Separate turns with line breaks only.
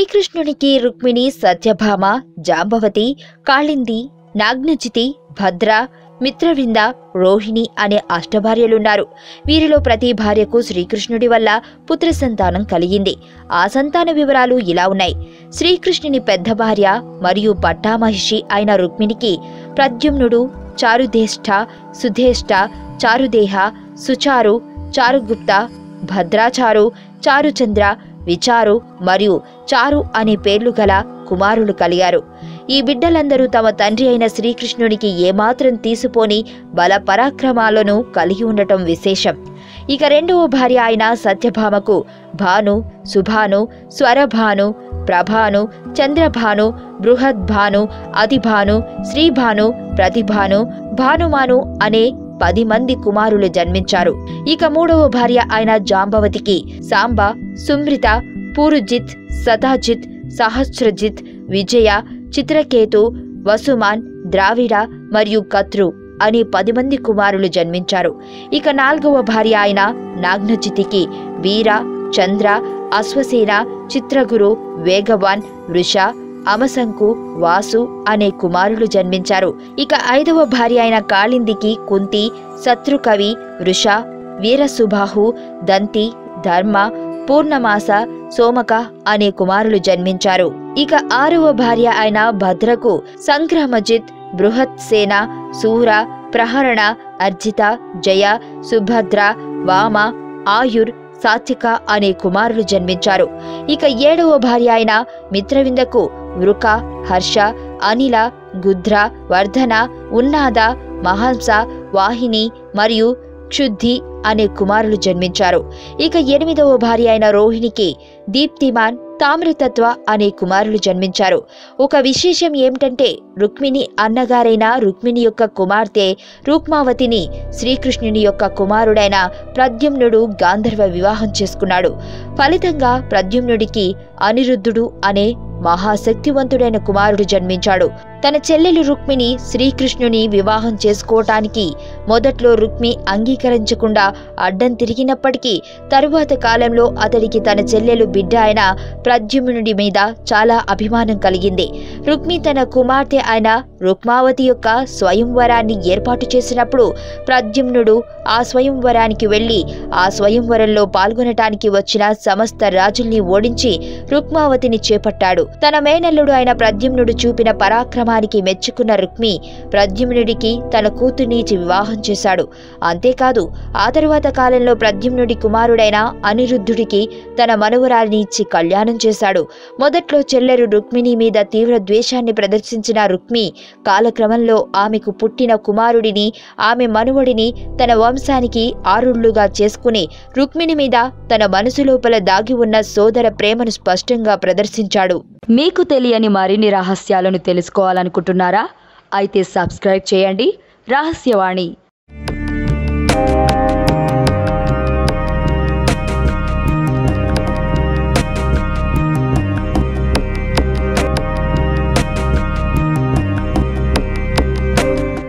శ్రీకృష్ణునికి రుక్మిణి సత్యభామ జాంబవతి కాళింది నాగ్నచితి భద్ర మిత్రవింద రోహిణి అనే అష్టభార్యలున్నారు వీరిలో ప్రతి భార్యకు శ్రీకృష్ణుడి వల్ల పుత్ర సంతానం కలిగింది ఆ సంతాన వివరాలు ఇలా ఉన్నాయి శ్రీకృష్ణుని పెద్ద భార్య మరియు పట్టామహిషి అయిన రుక్మిణికి ప్రద్యుమ్నుడు చారుధేష్ఠ సుధేష్ఠ చారుదేహ సుచారు చారుగుప్త భద్రాచారు చారుచంద్ర విచారు మరియు చారు అనే పేర్లు గల కుమారులు కలిగారు ఈ బిడ్డలందరూ తమ తండ్రి అయిన శ్రీకృష్ణునికి ఏమాత్రం తీసిపోని బల పరాక్రమాలను కలిగి ఉండటం విశేషం ఇక రెండవ భార్య అయిన సత్యభామకు భాను సుభాను స్వరభాను ప్రభాను చంద్రభాను బృహద్భాను అతిభాను శ్రీభాను ప్రతిభాను భానుమాను అనే పది మంది కుమారులు జన్మించారు ఇక మూడవ భార్య అయిన జాంబవతికి సాంబ సుమ్రిత పూరుజిత్ సతాజిత్ సహస్రజిత్ విజయ చిత్రకేతు వసుమాన్ ద్రావిడ మరియు కత్రు అనే పది మంది కుమారులు జన్మించారు ఇక నాల్గవ భార్య అయిన నాగ్నచితికి వీర చంద్ర అశ్వసేన చిత్రగురు వేగవాన్ వృష అమసంకు వాసు అనే కుమారులు జన్మించారు ఇక ఐదవ భార్య అయిన కాళిందికి కుంతి శత్రుకవి వృష వీరసుబాహు దంతి ధర్మ పూర్ణమాస సోమక అనే కుమారులు జన్మించారు ఇక ఆరవ భార్య అయిన భద్రకు సంగ్రమజిత్ బృహత్ సేన సూర ప్రహరణ అర్జిత జయ సుభద్ర వామ ఆయుర్ సాత్విక అనే కుమారులు జన్మించారు ఇక ఏడవ భార్య అయిన మిత్రవిందకు వృక హర్ష అనిల గుద్ర వర్ధన ఉన్నాద మహంస వాహిని మరియు క్షుద్ధి అనే కుమారులు జన్మించారు ఇక ఎనిమిదవ భార్య అయిన రోహిణికి దీప్తిమాన్ తామ్రతత్వ అనే కుమారులు జన్మించారు ఒక విశేషం ఏమిటంటే రుక్మిణి అన్నగారైన రుక్మిణి యొక్క కుమార్తె రూక్మావతిని శ్రీకృష్ణుని యొక్క కుమారుడైన ప్రద్యుమ్నుడు గాంధర్వ వివాహం చేసుకున్నాడు ఫలితంగా ప్రద్యుమ్నుడికి అనిరుద్ధుడు అనే మహాశక్తివంతుడైన కుమారుడు జన్మించాడు తన చెల్లెలు రుక్మిణి శ్రీకృష్ణుని వివాహం చేసుకోవటానికి మొదట్లో రుక్మి అంగీకరించకుండా అడ్డం తిరిగినప్పటికీ తరువాత కాలంలో అతడికి తన చెల్లెలు బిడ్డ అయిన ప్రద్యుమ్నుడి మీద చాలా అభిమానం కలిగింది రుక్మి తన కుమార్తె అయిన రుక్మావతి యొక్క స్వయంవరాన్ని ఏర్పాటు చేసినప్పుడు ప్రద్యుమ్నుడు ఆ స్వయంవరానికి వెళ్లి ఆ స్వయంవరంలో పాల్గొనటానికి వచ్చిన సమస్త రాజుల్ని ఓడించి రుక్మావతిని చేపట్టాడు తన మేనల్లుడు అయిన ప్రద్యుమ్నుడు చూపిన పరాక్రమానికి మెచ్చుకున్న రుక్మి ప్రద్యుమ్నుడికి తన కూతుర్ని ఇచ్చి వివాహం చేశాడు అంతేకాదు ఆ తరువాత కాలంలో ప్రద్యుమ్నుడి కుమారుడైన అనిరుద్ధుడికి తన మనవరాలిని ఇచ్చి కళ్యాణం చేశాడు మొదట్లో చెల్లెరు రుక్మిణి మీద తీవ్ర ద్వేషాన్ని ప్రదర్శించిన రుక్మి కాలక్రమంలో ఆమెకు పుట్టిన కుమారుడిని ఆమె మనువడిని తన వంశానికి ఆరుళ్లుగా చేసుకుని రుక్మిణి మీద తన మనసు లోపల దాగి ఉన్న సోదర ప్రేమను స్పష్టంగా ప్రదర్శించాడు
మీకు తెలియని మరిన్ని రహస్యాలను తెలుసుకోవాలనుకుంటున్నారా అయితే సబ్స్క్రైబ్ చేయండి రహస్యవాణి